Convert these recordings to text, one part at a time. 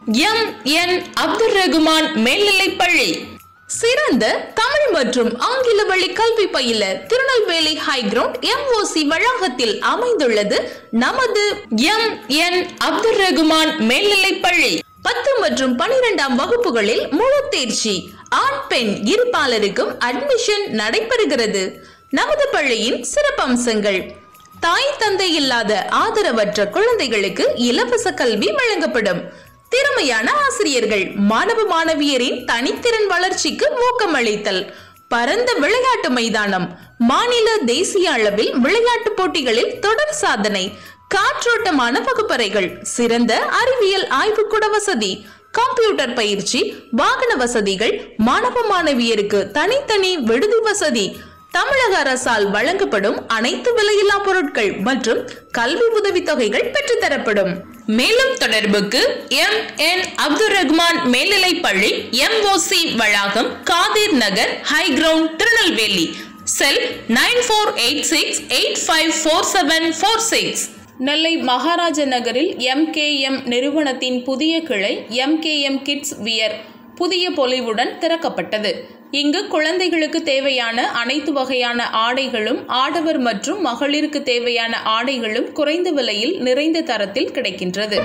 M N Abdul Rahman மேல்நிலைப்பள்ளி சிறந்த தமிழ் மற்றும் ஆங்கில வழி கல்வி பயில திருநெல்வேலி ஹைகிரவுண்ட் எம்ஓசி வளாகத்தில் அமைந்துள்ளது நமது எம் என் அப்துல் ரகுமான் மேல்நிலைப்பள்ளி பத்து மற்றும் பனிரெண்டாம் வகுப்புகளில் முழு தேர்ச்சி ஆண் பெண் இருபாலருக்கும் அட்மிஷன் நடைபெறுகிறது நமது பள்ளியின் சிறப்பம்சங்கள் தாய் தந்தை இல்லாத ஆதரவற்ற குழந்தைகளுக்கு இலவச கல்வி வழங்கப்படும் திறமையான ஆசிரியர்கள் மாணவ மாணவியரின் தனித்திறன் வளர்ச்சிக்கு ஊக்கமளித்தல் பரந்த விளையாட்டு மைதானம் மாநில தேசிய அளவில் விளையாட்டு போட்டிகளில் தொடர் சாதனை காற்றோட்டமான வகுப்பறைகள் சிறந்த அறிவியல் ஆய்வுக்கூட வசதி கம்ப்யூட்டர் பயிற்சி வாகன வசதிகள் மாணவ மாணவியருக்கு தனித்தனி விடுதி வசதி தமிழக அரசால் வழங்கப்படும் அனைத்து விலையில்லா பொருட்கள் மற்றும் கல்வி உதவித்தொகைகள் பெற்றுத்தரப்படும் மேலும் தொடர்புக்கு எம் என் அப்துல் ரஹ்மான் மேல்நிலைப் பள்ளி எம்ஓசி வளாகம் Kadhir Nagar high ground Tirunelveli cell nine four eight six eight five four seven four six Nellai Maharaja நகரில் எம்கேஎம் நிறுவனத்தின் புதிய கிளை எம்கேஎம் கிட்ஸ் வியர் புதிய பொலிவுடன் திறக்கப்பட்டது இங்கு குழந்தைகளுக்கு தேவையான அனைத்து வகையான ஆடைகளும் ஆடவர் மற்றும் மகளிருக்கு தேவையான ஆடைகளும் குறைந்த விலையில் நிறைந்த தரத்தில் கிடைக்கின்றது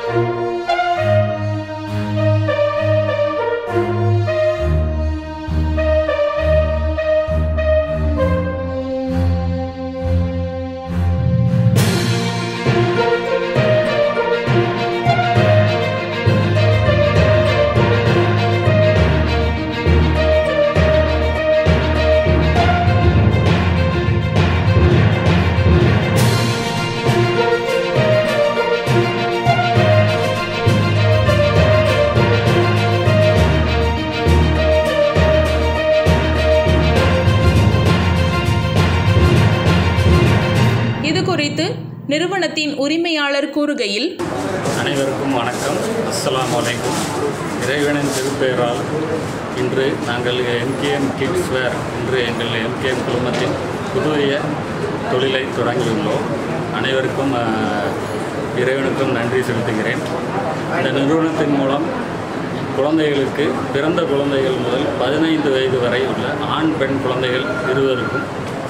இது குறித்து நிறுவனத்தின் உரிமையாளர் கூறுகையில் அனைவருக்கும் வணக்கம் அஸ்ஸலாமு அலைக்கும் இறைவனின் திருப்பெயரால் இன்று நாங்கள் எம்கேஎம் கிட்ஸ் வேர் இன்று எங்கள் எம்கேஎம் குழுமத்தின் புதிய தொழிலை தொடங்கியுள்ளோம் அனைவருக்கும் ஆஹ், இறைவனுக்கும் நன்றி செலுத்துகிறேன் இந்த நிறுவனத்தின் மூலம் குழந்தைகளுக்கு பிறந்த குழந்தைகள் முதல் பதினைந்து வயது வரை உள்ள ஆண் பெண் குழந்தைகள் இருவருக்கும்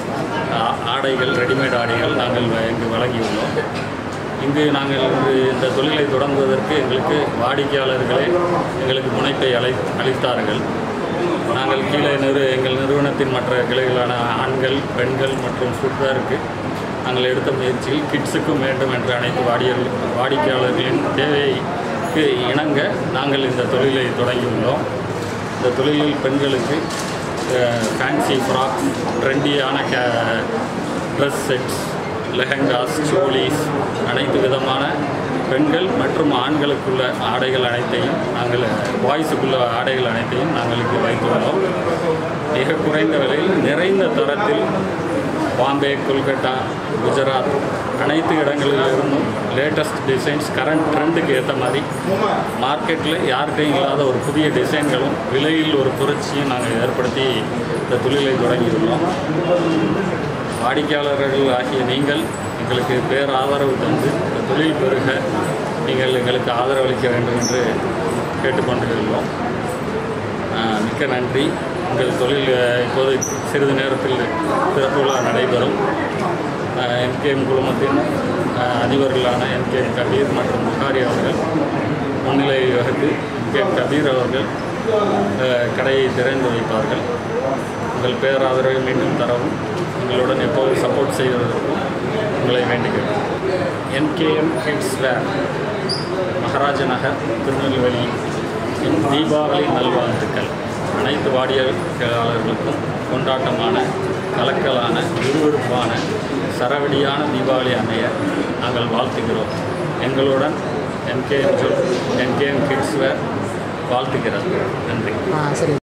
ஆ- ஆடைகள் ரெடிமேட் ஆடைகள் நாங்கள் வ- இங்கு வழங்கியுள்ளோம் இங்கு நாங்கள் இன்று இந்த தொழிலை தொடங்குவதற்கு எங்களுக்கு வாடிக்கையாளர்களே எங்களுக்கு முனைப்பை அழை அளித்தார்கள் நாங்கள் கீழே நிறு எங்கள் நிறுவனத்தின் மற்ற கிளைகளான ஆண்கள் பெண்கள் மற்றும் ஃபுட்வேருக்கு நாங்கள் எடுத்த முயற்சியில் கிட்ஸுக்கும் வேண்டும் என்ற அனைத்து வாடியல் வாடிக்கையாளர்களின் தேவைக்கு இணங்க நாங்கள் இந்த தொழிலை தொடங்கியுள்ளோம் இந்த தொழிலில் பெண்களுக்கு ஃபேன்சி ஃப்ராக் ட்ரெண்டியான கே ட்ரெஸ் செட்ஸ் லெஹங்காஸ் சோலிஸ் அனைத்து விதமான பெண்கள் மற்றும் ஆண்களுக்குள்ள ஆடைகள் அனைத்தையும் நாங்கள் பாய்ஸுக்குள்ள ஆடைகள் அனைத்தையும் நாங்கள் இங்கு வைத்துள்ளோம் மிக குறைந்த விலையில் நிறைந்த தரத்தில் பாம்பே கொல்கட்டா குஜராத் அனைத்து இடங்களிலிருந்தும் லேட்டஸ்ட் டிசைன்ஸ் கரண்ட் ட்ரெண்டுக்கு ஏற்ற மாதிரி மார்க்கெட்டில் யார்கிட்டையும் இல்லாத ஒரு புதிய டிசைன்களும் விலையில் ஒரு புரட்சியும் நாங்கள் ஏற்படுத்தி இந்த தொழிலை தொடங்கியுள்ளோம் வாடிக்கையாளர்கள் ஆகிய நீங்கள் எங்களுக்கு பேராதரவு தந்து இந்த தொழில் பெருக நீங்கள் எங்களுக்கு ஆதரவளிக்க வேண்டும் என்று கேட்டுக்கொண்டிருக்கிறோம் ஆஹ் மிக்க நன்றி உங்கள் தொழில் அஹ், இப்போது சிறிது நேரத்தில் திறப்பு விழா நடைபெறும் எம்கேஎம் குழுமத்தின் ஆஹ், அதிபர்களான எம்கேஎம் கபீர் மற்றும் புகாரி அவர்கள் முன்னிலை வகுத்து எம்கேஎம் கபீர் அவர்கள் ஆஹ், கடையை திறந்து வைப்பார்கள் உங்கள் பேராதரவை மீண்டும் தரவும் உங்களுடன் எப்போது சப்போர்ட் செய்வதற்கும் உங்களை வேண்டுகிறேன் MKM kids wear Maharaja Nagar Tirunelveli in Deepavali நல்வாழ்த்துக்கள் அனைத்து வாடிக்கையாளர்களுக்கும் கொண்டாட்டமான கலக்கலான விறுவிறுப்பான சரவடியான தீபாவளி அமைய நாங்கள் வாழ்த்துகிறோம் எங்களுடன் எம்கேஎம் எம்கேஎம் கிட்ஸ் வேர் வாழ்த்துகிறது நன்றி ஆ சரி